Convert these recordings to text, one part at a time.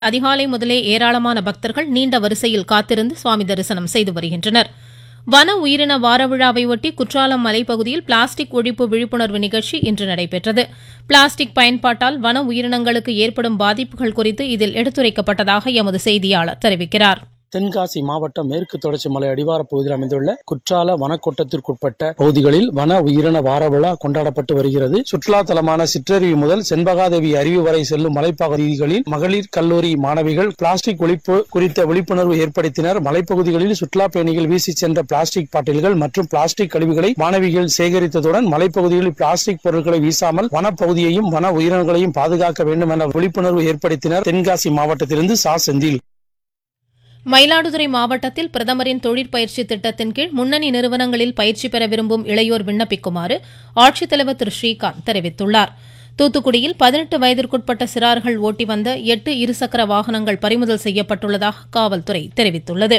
அதிகாலை முதலே ஏராளமான பக்தர்கள் நீண்ட வரிசையில் காத்திருந்து சுவாமி தரிசனம் செய்து வருகின்றனர் வன உயிரின வார விழாவை ஒட்டி குற்றாலம் மலைப்பகுதியில் பிளாஸ்டிக் ஒழிப்பு விழிப்புணர்வு நிகழ்ச்சி இன்று நடைபெற்றது பிளாஸ்டிக் பயன்பாட்டால் வன உயிரினங்களுக்கு ஏற்படும் பாதிப்புகள் குறித்து இதில் எடுத்துரைக்கப்பட்டதாக எமது செய்தியாளர் தெரிவிக்கிறார் தென்காசி மாவட்டம் மேற்கு தொடர்ச்சி மலை அடிவார பகுதியில் அமைந்துள்ள குற்றால வனக்கோட்டத்திற்குட்பட்ட பகுதிகளில் வன உயிரின வார விழா கொண்டாடப்பட்டு வருகிறது சுற்றுலா தலமான சிற்றருவி முதல் செண்பகாதேவி அருவி வரை செல்லும் மலைப்பகுதிகளில் மகளிர் கல்லூரி மாணவிகள் பிளாஸ்டிக் ஒழிப்பு குறித்த விழிப்புணர்வு ஏற்படுத்தினர் மலைப்பகுதிகளில் சுற்றுலா பயணிகள் வீசி சென்ற பிளாஸ்டிக் பாட்டில்கள் மற்றும் பிளாஸ்டிக் கழிவுகளை மாணவிகள் சேகரித்ததுடன் மலைப்பகுதிகளில் பிளாஸ்டிக் பொருட்களை வீசாமல் வனப்பகுதியையும் வன உயிரினங்களையும் பாதுகாக்க வேண்டும் என விழிப்புணர்வு ஏற்படுத்தினர் தென்காசி மாவட்டத்திலிருந்து சா செந்தில் மயிலாடுதுறை மாவட்டத்தில் பிரதமரின் தொழிற்பயிற்சி திட்டத்தின் கீழ் முன்னணி நிறுவனங்களில் பயிற்சி பெற விரும்பும் இளையோர் விண்ணப்பிக்குமாறு ஆட்சித்தலைவர் திரு ஸ்ரீகாந்த் தெரிவித்துள்ளார் தூத்துக்குடியில் பதினெட்டு வயதிற்குட்பட்ட சிறார்கள் ஓட்டி வந்த எட்டு இருசக்கர வாகனங்கள் பறிமுதல் செய்யப்பட்டுள்ளதாக காவல்துறை தெரிவித்துள்ளது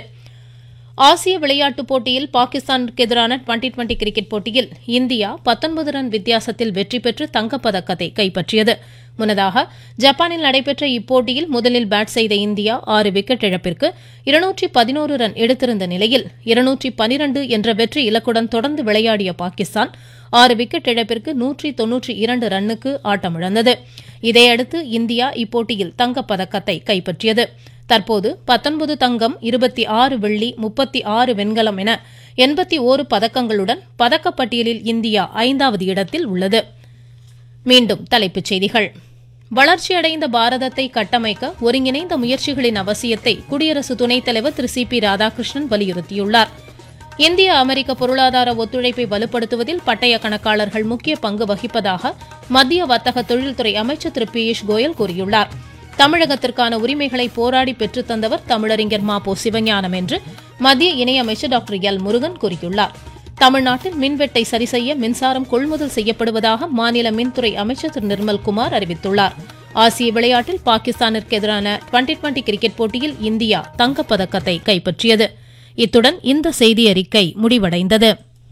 ஆசிய விளையாட்டுப் போட்டியில் பாகிஸ்தானுக்கு எதிரான டுவெண்டி டுவெண்டி கிரிக்கெட் போட்டியில் இந்தியா பத்தொன்பது ரன் வித்தியாசத்தில் வெற்றி பெற்று தங்கப்பதக்கத்தை கைப்பற்றியது முன்னதாக ஜப்பானில் நடைபெற்ற இப்போட்டியில் முதலில் பேட் செய்த இந்தியா ஆறு விக்கெட் இழப்பிற்கு இருநூற்றி பதினோரு ரன் எடுத்திருந்த நிலையில் இருநூற்றி பனிரண்டு என்ற வெற்றி இலக்குடன் தொடர்ந்து விளையாடிய பாகிஸ்தான் ஆறு விக்கெட் இழப்பிற்கு நூற்றி தொன்னூற்றி இரண்டு ரன்னுக்கு ஆட்டமிழந்தது இதையடுத்து இந்தியா இப்போட்டியில் தங்கப்பதக்கத்தை கைப்பற்றியது தற்போது பத்தொன்பது தங்கம் இருபத்தி ஆறு வெள்ளி முப்பத்தி ஆறு வெண்கலம் என எண்பத்தி ஓரு பதக்கங்களுடன் பதக்கப்பட்டியலில் இந்தியா ஐந்தாவது இடத்தில் உள்ளது மீண்டும் தலைப்புச் செய்திகள் வளர்ச்சியடைந்த பாரதத்தை கட்டமைக்க ஒருங்கிணைந்த முயற்சிகளின் அவசியத்தை குடியரசு துணைத் தலைவர் திரு சி பி ராதாகிருஷ்ணன் வலியுறுத்தியுள்ளார் இந்திய அமெரிக்க பொருளாதார ஒத்துழைப்பை வலுப்படுத்துவதில் பட்டய கணக்காளர்கள் முக்கிய பங்கு வகிப்பதாக மத்திய வர்த்தக தொழில்துறை அமைச்சர் திரு பியூஷ் கோயல் கூறியுள்ளார் தமிழகத்திற்கான உரிமைகளை போராடி பெற்றுத் தந்தவர் தமிழறிஞர் மா பொ சிவஞானம் என்று மத்திய இணையமைச்சர் டாக்டர் எல் முருகன் கூறியுள்ளார் தமிழ்நாட்டில் மின்வெட்டை சரி செய்ய மின்சாரம் கொள்முதல் செய்யப்படுவதாக மாநில மின்துறை அமைச்சர் திரு நிர்மல்குமார் அறிவித்துள்ளார் ஆசிய விளையாட்டில் பாகிஸ்தானிற்கு எதிரான டுவெண்டி டுவெண்டி கிரிக்கெட் போட்டியில் இந்தியா தங்கப்பதக்கத்தை கைப்பற்றியது இத்துடன் இந்த செய்தி அறிக்கை முடிவடைந்தது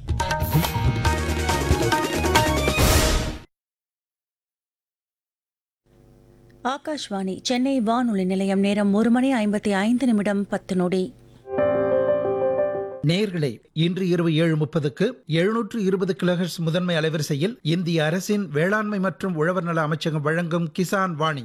ஆகாஷ்வாணி சென்னை வானொலி நிலையம் நேரம் ஒரு மணி ஐம்பத்தி ஐந்து நிமிடம் பத்து நொடி நேயர்களே இன்று இரவு ஏழு முப்பதுக்கு எழுநூற்று இருபது கிலோஹெர்ட்ஸ் முதன்மை அலைவரிசையில் இந்திய அரசின் வேளாண்மை மற்றும் உழவர் நல அமைச்சகம் வழங்கும் கிசான் வாணி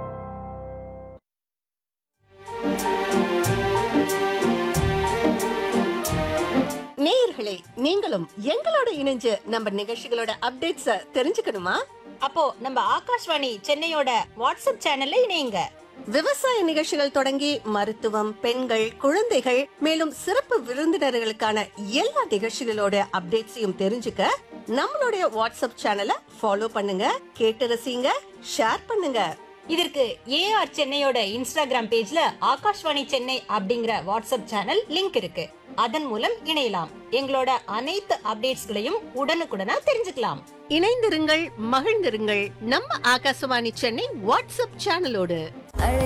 நேயர்களே நீங்களும் எங்களோட இணைஞ்சு நம்ம நிகழ்ச்சிகளோட அப்டேட்ஸ தெரிஞ்சுக்கணுமா அப்போ நம்ம ஆகாஷ்வாணி சென்னையோட வாட்ஸ்அப் சேனல்ல இணையுங்க விவசாய நிகழ்ச்சிகள் தொடங்கி மருத்துவம் பெண்கள் குழந்தைகள் மேலும் சிறப்பு விருந்தினர்களுக்கான எல்லா நிகழ்ச்சிகளோட அப்டேட்ஸையும் தெரிஞ்சுக்க நம்மளுடைய வாட்ஸ்அப் சேனலை ஃபாலோ பண்ணுங்க கேட்டு ரசிங்க ஷேர் பண்ணுங்க இதற்கு ஏஆர் சென்னையோட இன்ஸ்டாகிராம் பேஜ்ல ஆகாஷ்வாணி சென்னை அப்படிங்கிற வாட்ஸ்அப் சேனல் லிங்க் இருக்கு அதன் மூலம் இணையலாம் எங்களோட அனைத்து அப்டேட்ஸ்களையும் உடனுக்குடனா தெரிஞ்சுக்கலாம் இணைந்திருங்கள் மகிழ்ந்திருங்கள் நம்ம ஆகாசவாணி சென்னை வாட்ஸ்அப் சேனலோடு